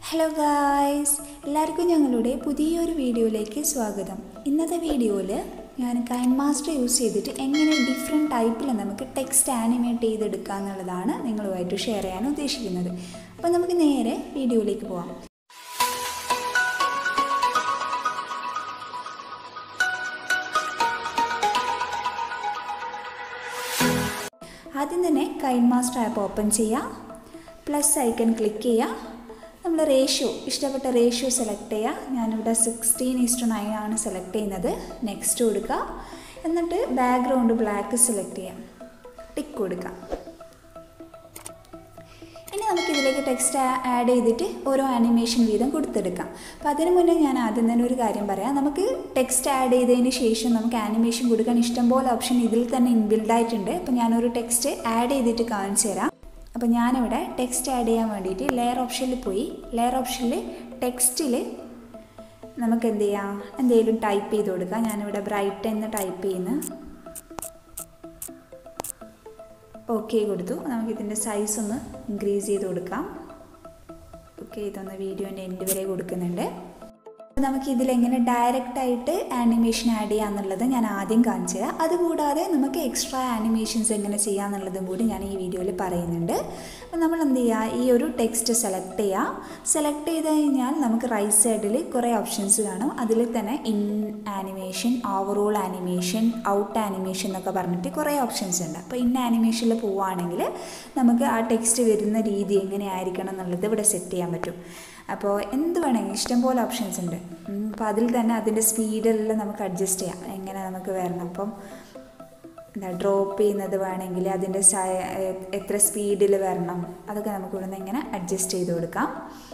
hello guys എല്ലാവർക്കും ഞങ്ങളുടെ പുതിയൊരു വീഡിയോയിലേക്ക് സ്വാഗതം ഇന്നത്തെ വീഡിയോയിൽ ഞാൻ കൈൻ മാസ്റ്റർ യൂസ് ചെയ്തിട്ട് എങ്ങനെ ഡിഫറെൻറ്റ് ടൈപ്പിൽ നമുക്ക് ടെക്സ്റ്റ് ആനിമേറ്റ് ചെയ്തെടുക്കുക എന്നുള്ളതാണ് നിങ്ങളുമായിട്ട് ഷെയർ ചെയ്യാൻ ഉദ്ദേശിക്കുന്നത് അപ്പോൾ നമുക്ക് നേരെ വീഡിയോയിലേക്ക് പോവാം ആദ്യം തന്നെ കൈൻ മാസ്റ്റർ ആപ്പ് ഓപ്പൺ ചെയ്യുക പ്ലസ് ഐക്കൺ ക്ലിക്ക് ചെയ്യുക നമ്മൾ റേഷ്യോ ഇഷ്ടപ്പെട്ട റേഷ്യോ സെലക്ട് ചെയ്യുക ഞാനിവിടെ സിക്സ്റ്റീൻ ഈസ്റ്റു നയൻ ആണ് സെലക്ട് ചെയ്യുന്നത് നെക്സ്റ്റ് കൊടുക്കുക എന്നിട്ട് ബാക്ക്ഗ്രൗണ്ട് ബ്ലാക്ക് സെലക്ട് ചെയ്യാം ടിക്ക് കൊടുക്കാം ഇനി നമുക്ക് ഇതിലേക്ക് ടെക്സ്റ്റ് ആഡ് ചെയ്തിട്ട് ഓരോ ആനിമേഷൻ വീതം കൊടുത്തെടുക്കാം അപ്പോൾ അതിന് മുന്നേ ഞാൻ ആദ്യം തന്നെ ഒരു കാര്യം പറയാം നമുക്ക് ടെക്സ്റ്റ് ആഡ് ചെയ്തതിന് ശേഷം നമുക്ക് ആനിമേഷൻ കൊടുക്കാൻ ഇഷ്ടംപോലെ ഓപ്ഷൻ ഇതിൽ തന്നെ ഇൻബിൽഡ് ആയിട്ടുണ്ട് അപ്പോൾ ഞാനൊരു ടെക്സ്റ്റ് ആഡ് ചെയ്തിട്ട് കാണിച്ചു തരാം അപ്പോൾ ഞാനിവിടെ ടെക്സ്റ്റ് ആഡ് ചെയ്യാൻ വേണ്ടിയിട്ട് ലെയർ ഓപ്ഷനിൽ പോയി ലെയർ ഓപ്ഷനിൽ ടെക്സ്റ്റിൽ നമുക്ക് എന്ത് ചെയ്യാം എന്തെങ്കിലും ടൈപ്പ് ചെയ്ത് കൊടുക്കാം ഞാനിവിടെ ബ്രൈറ്റ് എന്ന് ടൈപ്പ് ചെയ്യുന്നു ഓക്കെ കൊടുത്തു നമുക്കിതിൻ്റെ സൈസ് ഒന്ന് ഇൻക്രീസ് ചെയ്ത് കൊടുക്കാം ഓക്കെ ഇതൊന്ന് വീഡിയോൻ്റെ എൻഡ് വരെ കൊടുക്കുന്നുണ്ട് നമുക്ക് ഇതിലെങ്ങനെ ഡയറക്റ്റ് ആയിട്ട് ആനിമേഷൻ ആഡ് ചെയ്യാന്നുള്ളത് ഞാൻ ആദ്യം കാണിച്ചു തരാം അതുകൂടാതെ നമുക്ക് എക്സ്ട്രാ ആനിമേഷൻസ് എങ്ങനെ ചെയ്യാന്നുള്ളതും കൂടി ഞാൻ ഈ വീഡിയോയിൽ പറയുന്നുണ്ട് അപ്പോൾ നമ്മൾ എന്ത് ചെയ്യുക ഈ ഒരു ടെക്സ്റ്റ് സെലക്ട് ചെയ്യുക സെലക്ട് ചെയ്ത് കഴിഞ്ഞാൽ നമുക്ക് റൈറ്റ് സൈഡിൽ കുറേ ഓപ്ഷൻസ് കാണും അതിൽ തന്നെ in animation overall animation out animation എന്നൊക്കെ പറഞ്ഞിട്ട് കുറേ ഓപ്ഷൻസ് ഉണ്ട് അപ്പോൾ ഇൻ ആനിമേഷനിൽ പോവുകയാണെങ്കിൽ നമുക്ക് ആ ടെക്സ്റ്റ് വരുന്ന രീതി എങ്ങനെയായിരിക്കണം എന്നുള്ളത് ഇവിടെ സെറ്റ് ചെയ്യാൻ പറ്റും അപ്പോൾ എന്ത് വേണമെങ്കിലും ഇഷ്ടംപോലെ ഓപ്ഷൻസ് ഉണ്ട് അപ്പോൾ അതിൽ തന്നെ അതിൻ്റെ സ്പീഡെല്ലാം നമുക്ക് അഡ്ജസ്റ്റ് ചെയ്യാം എങ്ങനെ നമുക്ക് വരണം അപ്പം എന്താ ഡ്രോപ്പ് ചെയ്യുന്നത് വേണമെങ്കിൽ അതിൻ്റെ എത്ര സ്പീഡിൽ വരണം അതൊക്കെ നമുക്ക് ഇവിടെ നിന്ന് ഇങ്ങനെ അഡ്ജസ്റ്റ് ചെയ്ത് കൊടുക്കാം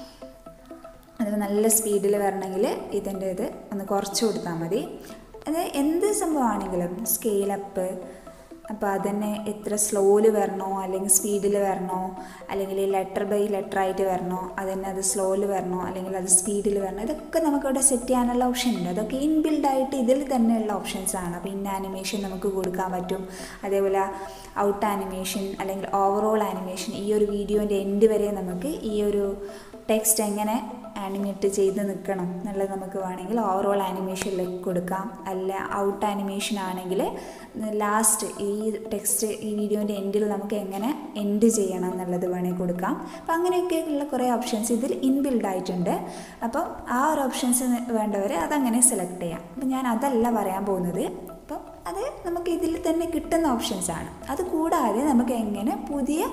അത് നല്ല സ്പീഡിൽ വരണമെങ്കിൽ ഇതിൻ്റെ ഇത് ഒന്ന് കുറച്ച് കൊടുത്താൽ മതി അത് എന്ത് സംഭവമാണെങ്കിലും സ്കെയിലപ്പ് അപ്പോൾ അതന്നെ എത്ര സ്ലോയിൽ വരണോ അല്ലെങ്കിൽ സ്പീഡിൽ വരണോ അല്ലെങ്കിൽ ലെറ്റർ ബൈ ലെറ്റർ ആയിട്ട് വരണോ അതന്നെ അത് സ്ലോയിൽ വരണോ അല്ലെങ്കിൽ അത് സ്പീഡിൽ വരണോ ഇതൊക്കെ നമുക്കിവിടെ സെറ്റ് ചെയ്യാനുള്ള ഓപ്ഷൻ ഉണ്ട് അതൊക്കെ ഇൻബിൽഡ് ആയിട്ട് ഇതിൽ തന്നെയുള്ള ഓപ്ഷൻസ് ആണ് അപ്പോൾ ഇൻ ആനിമേഷൻ നമുക്ക് കൊടുക്കാൻ പറ്റും അതേപോലെ ഔട്ട് ആനിമേഷൻ അല്ലെങ്കിൽ ഓവറോൾ ആനിമേഷൻ ഈ ഒരു വീഡിയോൻ്റെ എൻഡ് വരെ നമുക്ക് ഈ ഒരു ടെക്സ്റ്റ് എങ്ങനെ ആനിമേറ്റ് ചെയ്ത് നിൽക്കണം എന്നുള്ളത് നമുക്ക് വേണമെങ്കിൽ ഓവറോൾ ആനിമേഷനിലേക്ക് കൊടുക്കാം അല്ല ഔട്ട് ആനിമേഷൻ ആണെങ്കിൽ ലാസ്റ്റ് ഈ ടെക്സ്റ്റ് ഈ വീഡിയോൻ്റെ എൻഡിൽ നമുക്ക് എങ്ങനെ എൻഡ് ചെയ്യണം എന്നുള്ളത് വേണമെങ്കിൽ കൊടുക്കാം അപ്പോൾ അങ്ങനെയൊക്കെയുള്ള കുറേ ഓപ്ഷൻസ് ഇതിൽ ഇൻബിൽഡ് ആയിട്ടുണ്ട് അപ്പം ആ ഒരു ഓപ്ഷൻസ് വേണ്ടവർ അതങ്ങനെ സെലക്ട് ചെയ്യാം അപ്പം ഞാൻ അതല്ല പറയാൻ പോകുന്നത് അപ്പം അത് നമുക്ക് ഇതിൽ തന്നെ കിട്ടുന്ന ഓപ്ഷൻസ് ആണ് അത് കൂടാതെ നമുക്ക് എങ്ങനെ പുതിയ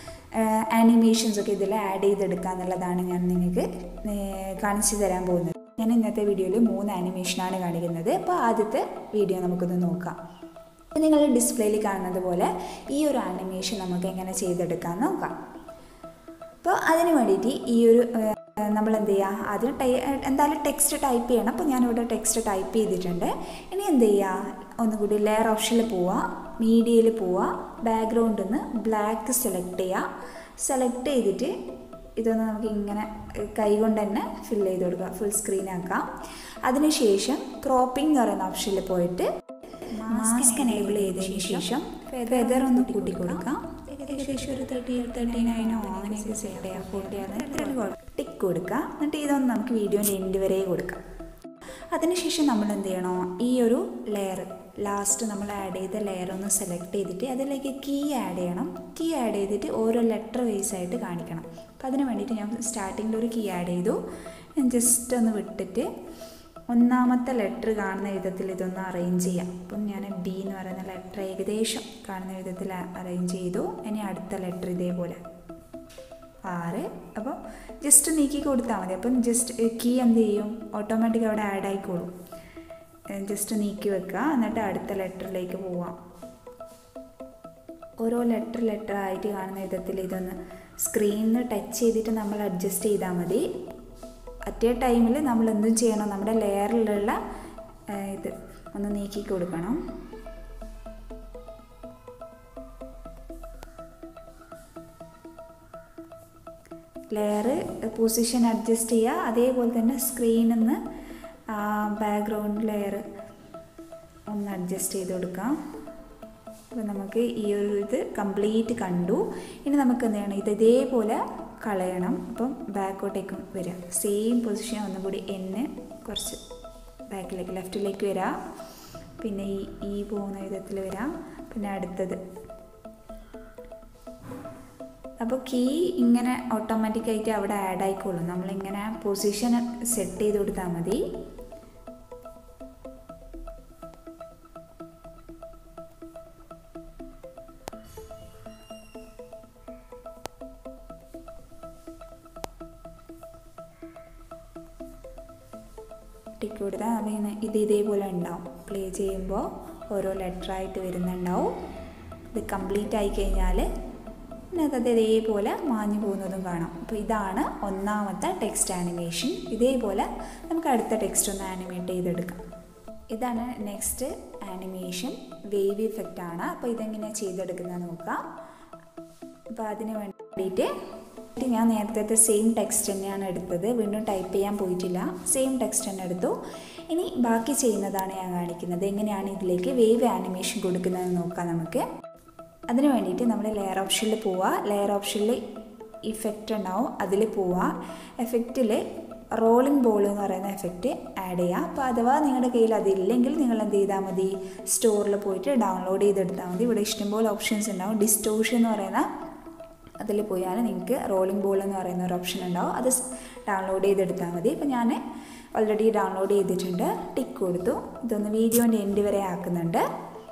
ആനിമേഷൻസ് ഒക്കെ ഇതിൽ ആഡ് ചെയ്തെടുക്കുക എന്നുള്ളതാണ് ഞാൻ നിങ്ങൾക്ക് കാണിച്ചു തരാൻ പോകുന്നത് ഞാൻ ഇന്നത്തെ വീഡിയോയിൽ മൂന്ന് ആനിമേഷനാണ് കാണിക്കുന്നത് അപ്പോൾ ആദ്യത്തെ വീഡിയോ നമുക്കൊന്ന് നോക്കാം അപ്പോൾ നിങ്ങൾ ഡിസ്പ്ലേയിൽ കാണുന്നത് പോലെ ഈ ഒരു ആനിമേഷൻ നമുക്ക് എങ്ങനെ ചെയ്തെടുക്കാൻ നോക്കാം അപ്പോൾ അതിന് വേണ്ടിയിട്ട് ഈ ഒരു നമ്മൾ എന്ത് ചെയ്യുക ആദ്യം ടൈ എന്തായാലും ടെക്സ്റ്റ് ടൈപ്പ് ചെയ്യണം അപ്പോൾ ഞാനിവിടെ ടെക്സ്റ്റ് ടൈപ്പ് ചെയ്തിട്ടുണ്ട് ഇനി എന്ത് ചെയ്യുക ഒന്നുകൂടി ലെയർ ഓപ്ഷനിൽ പോവുക മീഡിയയിൽ പോവുക ബാക്ക്ഗ്രൗണ്ടിൽ നിന്ന് ബ്ലാക്ക് സെലക്ട് ചെയ്യുക സെലക്ട് ചെയ്തിട്ട് ഇതൊന്ന് നമുക്ക് ഇങ്ങനെ കൈ കൊണ്ട് തന്നെ ഫിൽ ചെയ്ത് കൊടുക്കുക ഫുൾ സ്ക്രീൻ ആക്കാം അതിനുശേഷം ക്രോപ്പിംഗ് എന്ന് പറയുന്ന ഓപ്ഷനിൽ പോയിട്ട് മാസ്ക് എനേബിൾ ചെയ്തതിന് ശേഷം ഫെദർ ഒന്ന് കൂട്ടി കൊടുക്കാം ഏകദേശം ഒരു തേർട്ടി തേർട്ടി നയനോ അങ്ങനെയൊക്കെ സെറ്റ് ചെയ്യാം ഫോർട്ടി അങ്ങനെ ടിക്ക് കൊടുക്കുക എന്നിട്ട് ഇതൊന്ന് നമുക്ക് വീഡിയോൻ്റെ എൻഡ് വരെ കൊടുക്കാം അതിനുശേഷം നമ്മൾ എന്ത് ചെയ്യണോ ഈ ഒരു ലെയർ ലാസ്റ്റ് നമ്മൾ ആഡ് ചെയ്ത ലെയർ ഒന്ന് സെലക്ട് ചെയ്തിട്ട് അതിലേക്ക് കീ ആഡ് ചെയ്യണം കീ ആഡ് ചെയ്തിട്ട് ഓരോ ലെറ്റർ വൈസ് ആയിട്ട് കാണിക്കണം അപ്പം അതിന് വേണ്ടിയിട്ട് ഞാൻ സ്റ്റാർട്ടിങ്ങിൽ ഒരു കീ ആഡ് ചെയ്തു ഞാൻ ജസ്റ്റ് ഒന്ന് വിട്ടിട്ട് ഒന്നാമത്തെ ലെറ്റർ കാണുന്ന വിധത്തിൽ ഇതൊന്ന് അറേഞ്ച് ചെയ്യാം അപ്പം ഞാൻ ബി എന്ന് പറയുന്ന ലെറ്റർ ഏകദേശം കാണുന്ന വിധത്തിൽ അറേഞ്ച് ചെയ്തു ഇനി അടുത്ത ലെറ്റർ ഇതേപോലെ ആറ് അപ്പോൾ ജസ്റ്റ് നീക്കി കൊടുത്താൽ മതി അപ്പം ജസ്റ്റ് കീ എന്ത് ചെയ്യും ഓട്ടോമാറ്റിക് അവിടെ ആഡ് ആയിക്കോളും ജസ്റ്റ് നീക്കി വെക്കുക എന്നിട്ട് അടുത്ത ലെറ്ററിലേക്ക് പോവാം ഓരോ ലെറ്റർ ലെറ്റർ ആയിട്ട് കാണുന്ന വിധത്തിൽ ഇതൊന്ന് സ്ക്രീനിൽ ടച്ച് ചെയ്തിട്ട് നമ്മൾ അഡ്ജസ്റ്റ് ചെയ്താൽ മതി അറ്റേ ടൈമിൽ നമ്മൾ എന്തും ചെയ്യണം നമ്മുടെ ലെയറിലുള്ള ഇത് ഒന്ന് നീക്കി കൊടുക്കണം ലെയർ പൊസിഷൻ അഡ്ജസ്റ്റ് ചെയ്യുക അതേപോലെ തന്നെ സ്ക്രീനിൽ നിന്ന് ബാക്ക്ഗ്രൗണ്ട് ലെയർ ഒന്ന് അഡ്ജസ്റ്റ് ചെയ്ത് കൊടുക്കാം അപ്പോൾ നമുക്ക് ഈ ഒരു ഇത് കംപ്ലീറ്റ് കണ്ടു ഇനി നമുക്ക് എന്ത് ചെയ്യണം ഇത് ഇതേപോലെ കളയണം അപ്പം ബാക്കോട്ടേക്കും വരിക സെയിം പൊസിഷൻ ഒന്നും കൂടി എന്നെ കുറച്ച് ബാക്കിലേക്ക് ലെഫ്റ്റിലേക്ക് വരാം പിന്നെ ഈ ഈ പോകുന്ന വിധത്തിൽ വരാം പിന്നെ അടുത്തത് അപ്പോൾ കീ ഇങ്ങനെ ഓട്ടോമാറ്റിക്കായിട്ട് അവിടെ ആഡ് ആയിക്കോളും നമ്മളിങ്ങനെ പൊസിഷൻ സെറ്റ് ചെയ്ത് കൊടുത്താൽ മതി ടിക്ക് കൊടുത്താൽ അതിന് ഇത് ഇതേപോലെ ഉണ്ടാവും പ്ലേ ചെയ്യുമ്പോൾ ഓരോ ലെറ്ററായിട്ട് വരുന്നുണ്ടാവും ഇത് കംപ്ലീറ്റ് ആയി കഴിഞ്ഞാൽ പിന്നെ അത് ഇതേപോലെ മാഞ്ഞു പോകുന്നതും കാണാം അപ്പോൾ ഇതാണ് ഒന്നാമത്തെ ടെക്സ്റ്റ് ആനിമേഷൻ ഇതേപോലെ നമുക്ക് അടുത്ത ടെക്സ്റ്റ് ഒന്ന് ആനിമേറ്റ് ചെയ്തെടുക്കാം ഇതാണ് നെക്സ്റ്റ് ആനിമേഷൻ വേവ് ഇഫക്റ്റ് ആണ് അപ്പോൾ ഇതെങ്ങനെയാണ് ചെയ്തെടുക്കുന്നത് നോക്കാം അപ്പോൾ അതിന് വേണ്ടിയിട്ട് ഞാൻ നേരത്തെ സെയിം ടെക്സ്റ്റ് തന്നെയാണ് എടുത്തത് വീണ്ടും ടൈപ്പ് ചെയ്യാൻ പോയിട്ടില്ല സെയിം ടെക്സ്റ്റ് തന്നെ എടുത്തു ഇനി ബാക്കി ചെയ്യുന്നതാണ് ഞാൻ കാണിക്കുന്നത് എങ്ങനെയാണ് ഇതിലേക്ക് വേവ് ആനിമേഷൻ കൊടുക്കുന്നതെന്ന് നോക്കാം നമുക്ക് അതിന് വേണ്ടിയിട്ട് നമ്മൾ ലെയർ ഓപ്ഷനിൽ പോവുക ലെയർ ഓപ്ഷനിൽ ഇഫക്റ്റ് ഉണ്ടാവും അതിൽ പോവുക എഫക്റ്റിൽ റോളിംഗ് ബോൾ എന്ന് പറയുന്ന എഫക്റ്റ് ആഡ് ചെയ്യുക അപ്പോൾ അഥവാ നിങ്ങളുടെ കയ്യിൽ അതില്ലെങ്കിൽ നിങ്ങൾ എന്ത് ചെയ്താൽ മതി സ്റ്റോറിൽ പോയിട്ട് ഡൗൺലോഡ് ചെയ്തെടുത്താൽ മതി ഇവിടെ ഇഷ്ടംപോലെ ഓപ്ഷൻസ് ഉണ്ടാവും ഡിസ്റ്റോഷൻ എന്ന് പറയുന്ന അതിൽ പോയാൽ നിങ്ങൾക്ക് റോളിംഗ് ബോൾ എന്ന് പറയുന്ന ഒരു ഓപ്ഷൻ ഉണ്ടാവും അത് ഡൗൺലോഡ് ചെയ്തെടുത്താൽ മതി ഇപ്പോൾ ഞാൻ ഓൾറെഡി ഡൗൺലോഡ് ചെയ്തിട്ടുണ്ട് ടിക്ക് കൊടുത്തു ഇതൊന്ന് വീഡിയോൻ്റെ എൻഡ് വരെ ആക്കുന്നുണ്ട്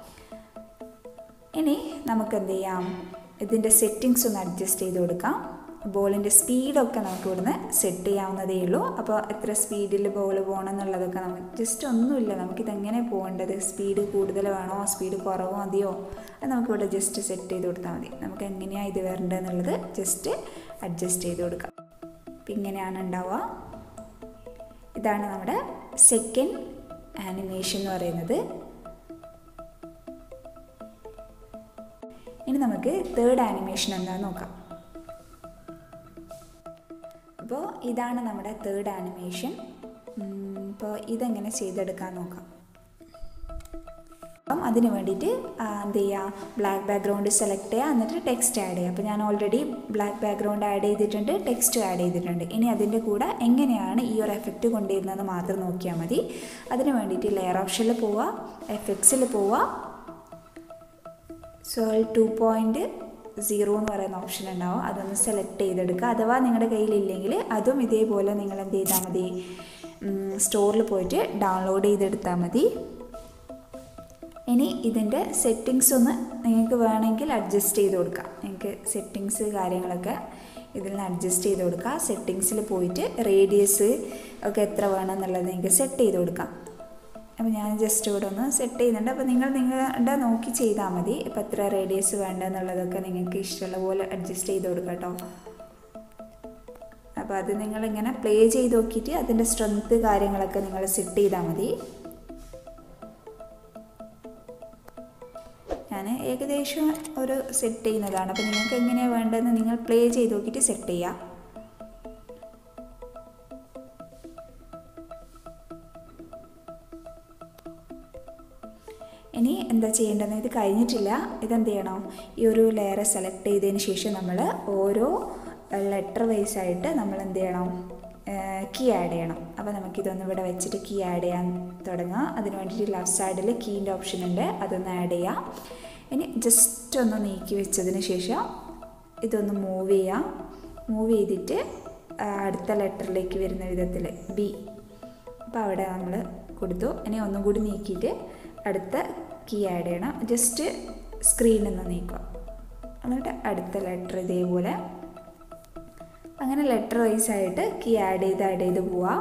ഇനി നമുക്ക് എന്ത് ചെയ്യാം ഇതിൻ്റെ സെറ്റിങ്സ് ഒന്ന് അഡ്ജസ്റ്റ് ചെയ്ത് കൊടുക്കാം ബോളിൻ്റെ സ്പീഡൊക്കെ നമുക്ക് ഇവിടുന്ന് സെറ്റ് ചെയ്യാവുന്നതേ ഉള്ളൂ അപ്പോൾ എത്ര സ്പീഡിൽ ബോൾ പോകണം എന്നുള്ളതൊക്കെ നമുക്ക് ജസ്റ്റ് ഒന്നുമില്ല നമുക്കിതെങ്ങനെ പോകേണ്ടത് സ്പീഡ് കൂടുതൽ വേണോ സ്പീഡ് കുറവോ മതിയോ അത് നമുക്കിവിടെ ജസ്റ്റ് സെറ്റ് ചെയ്ത് കൊടുത്താൽ മതി നമുക്ക് എങ്ങനെയാണ് ഇത് വരേണ്ടതെന്നുള്ളത് ജസ്റ്റ് അഡ്ജസ്റ്റ് ചെയ്ത് കൊടുക്കാം അപ്പം ഇങ്ങനെയാണ് ഉണ്ടാവുക ഇതാണ് നമ്മുടെ സെക്കൻഡ് ആനിമേഷൻ എന്ന് പറയുന്നത് ഇനി നമുക്ക് തേർഡ് ആനിമേഷൻ എന്താണെന്ന് നോക്കാം അപ്പോൾ ഇതാണ് നമ്മുടെ തേർഡ് ആനിമേഷൻ ഇപ്പോൾ ഇതെങ്ങനെ ചെയ്തെടുക്കാൻ നോക്കാം അപ്പം അതിന് വേണ്ടിയിട്ട് എന്ത് ചെയ്യുക ബ്ലാക്ക് ബാക്ക്ഗ്രൗണ്ട് സെലക്ട് ചെയ്യുക എന്നിട്ട് ടെക്സ്റ്റ് ആഡ് ചെയ്യുക അപ്പോൾ ഞാൻ ഓൾറെഡി ബ്ലാക്ക് ബാക്ക്ഗ്രൗണ്ട് ആഡ് ചെയ്തിട്ടുണ്ട് ടെക്സ്റ്റ് ആഡ് ചെയ്തിട്ടുണ്ട് ഇനി അതിൻ്റെ കൂടെ എങ്ങനെയാണ് ഈ ഒരു എഫക്റ്റ് കൊണ്ടുവരുന്നത് മാത്രം നോക്കിയാൽ മതി അതിന് വേണ്ടിയിട്ട് ലെയർ ഓപ്ഷനിൽ പോവുക എഫക്ട്സിൽ പോവുക സോൾ ടു പോയിൻറ്റ് സീറോ എന്ന് പറയുന്ന ഓപ്ഷൻ ഉണ്ടാവും അതൊന്ന് സെലക്ട് ചെയ്തെടുക്കുക അഥവാ നിങ്ങളുടെ കയ്യിലില്ലെങ്കിൽ അതും ഇതേപോലെ നിങ്ങൾ എന്ത് ചെയ്താൽ മതി സ്റ്റോറിൽ പോയിട്ട് ഡൗൺലോഡ് ചെയ്തെടുത്താൽ മതി ഇനി ഇതിൻ്റെ സെറ്റിങ്സ് ഒന്ന് നിങ്ങൾക്ക് വേണമെങ്കിൽ അഡ്ജസ്റ്റ് ചെയ്ത് കൊടുക്കാം നിങ്ങൾക്ക് സെറ്റിങ്സ് കാര്യങ്ങളൊക്കെ ഇതിൽ നിന്ന് അഡ്ജസ്റ്റ് ചെയ്ത് കൊടുക്കുക സെറ്റിങ്സിൽ പോയിട്ട് റേഡിയസ് ഒക്കെ എത്ര വേണം എന്നുള്ളത് നിങ്ങൾക്ക് സെറ്റ് ചെയ്ത് കൊടുക്കാം അപ്പോൾ ഞാൻ ജസ്റ്റ് ഇവിടെ ഒന്ന് സെറ്റ് ചെയ്യുന്നുണ്ട് അപ്പോൾ നിങ്ങൾ നിങ്ങളുടെ നോക്കി ചെയ്താൽ മതി ഇപ്പോൾ എത്ര റേഡിയസ് വേണ്ടെന്നുള്ളതൊക്കെ നിങ്ങൾക്ക് ഇഷ്ടമുള്ള പോലെ അഡ്ജസ്റ്റ് ചെയ്ത് കൊടുക്കാം കേട്ടോ അപ്പോൾ അത് നിങ്ങളിങ്ങനെ പ്ലേ ചെയ്ത് നോക്കിയിട്ട് അതിൻ്റെ സ്ട്രെങ്ത്ത് കാര്യങ്ങളൊക്കെ നിങ്ങൾ സെറ്റ് ചെയ്താൽ മതി ഞാൻ ഏകദേശം ഒരു സെറ്റ് ചെയ്യുന്നതാണ് അപ്പോൾ നിങ്ങൾക്ക് എങ്ങനെയാണ് വേണ്ടതെന്ന് നിങ്ങൾ പ്ലേ ചെയ്ത് നോക്കിയിട്ട് സെറ്റ് ചെയ്യാം ഇനി എന്താ ചെയ്യേണ്ടതെന്ന് ഇത് കഴിഞ്ഞിട്ടില്ല ഇതെന്ത് ചെയ്യണം ഈ ഒരു ലെയർ സെലക്ട് ചെയ്തതിന് ശേഷം നമ്മൾ ഓരോ ലെറ്റർ വൈസ് ആയിട്ട് നമ്മൾ എന്ത് ചെയ്യണം കീ ആഡ് ചെയ്യണം അപ്പോൾ നമുക്കിതൊന്ന് ഇവിടെ വെച്ചിട്ട് കീ ആഡ് ചെയ്യാൻ തുടങ്ങാം അതിന് വേണ്ടിയിട്ട് ലെഫ്റ്റ് സൈഡിൽ കീൻ്റെ ഓപ്ഷൻ ഉണ്ട് അതൊന്ന് ആഡ് ചെയ്യാം ഇനി ജസ്റ്റ് ഒന്ന് നീക്കി വെച്ചതിന് ശേഷം ഇതൊന്ന് മൂവ് ചെയ്യാം മൂവ് ചെയ്തിട്ട് അടുത്ത ലെറ്ററിലേക്ക് വരുന്ന വിധത്തിൽ ബി അപ്പോൾ അവിടെ നമ്മൾ കൊടുത്തു ഇനി ഒന്നും കൂടി നീക്കിയിട്ട് അടുത്ത കീ ആഡ് ചെയ്യണം ജസ്റ്റ് സ്ക്രീനിൽ നിന്ന് നീക്കുക എന്നിട്ട് അടുത്ത ലെറ്റർ ഇതേപോലെ അങ്ങനെ ലെറ്റർ വൈസ് ആയിട്ട് കീ ആഡ് ചെയ്ത് ആഡ് ചെയ്ത് പോവാം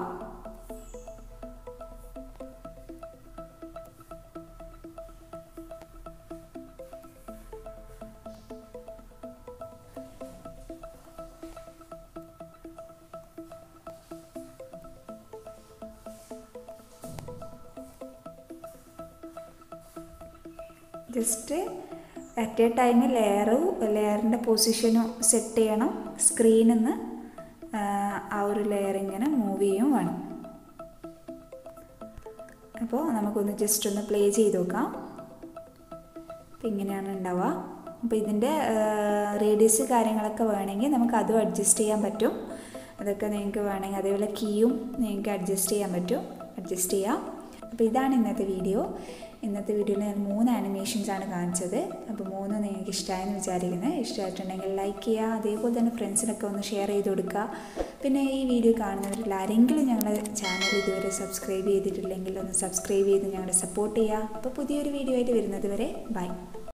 ജസ്റ്റ് അറ്റ് എ ടൈം ലെയറും ലെയറിൻ്റെ പൊസിഷനും സെറ്റ് ചെയ്യണം സ്ക്രീനിൽ നിന്ന് ആ ഒരു ലെയർ ഇങ്ങനെ മൂവ് ചെയ്യും വേണം അപ്പോൾ നമുക്കൊന്ന് ജസ്റ്റ് ഒന്ന് പ്ലേ ചെയ്ത് നോക്കാം അപ്പം ഇങ്ങനെയാണ് ഉണ്ടാവുക അപ്പോൾ ഇതിൻ്റെ റേഡിയസ് കാര്യങ്ങളൊക്കെ വേണമെങ്കിൽ നമുക്ക് അതും അഡ്ജസ്റ്റ് ചെയ്യാൻ പറ്റും അതൊക്കെ നിങ്ങൾക്ക് വേണമെങ്കിൽ അതേപോലെ കീയും നിങ്ങൾക്ക് അഡ്ജസ്റ്റ് ചെയ്യാൻ പറ്റും അഡ്ജസ്റ്റ് ചെയ്യാം അപ്പോൾ ഇതാണ് ഇന്നത്തെ വീഡിയോ ഇന്നത്തെ വീഡിയോയിൽ ഞാൻ മൂന്ന് ആനിമേഷൻസ് ആണ് കാണിച്ചത് അപ്പോൾ മൂന്നും നിങ്ങൾക്ക് ഇഷ്ടമായെന്ന് വിചാരിക്കുന്നത് ഇഷ്ടമായിട്ടുണ്ടെങ്കിൽ ലൈക്ക് ചെയ്യുക അതേപോലെ തന്നെ ഫ്രണ്ട്സിനൊക്കെ ഒന്ന് ഷെയർ ചെയ്ത് കൊടുക്കുക പിന്നെ ഈ വീഡിയോ കാണുന്നവരിൽ ആരെങ്കിലും ഞങ്ങളുടെ ചാനൽ ഇതുവരെ സബ്സ്ക്രൈബ് ചെയ്തിട്ടില്ലെങ്കിൽ ഒന്ന് സബ്സ്ക്രൈബ് ചെയ്ത് ഞങ്ങളെ സപ്പോർട്ട് ചെയ്യുക അപ്പോൾ പുതിയൊരു വീഡിയോ ആയിട്ട് വരുന്നത് വരെ ബൈ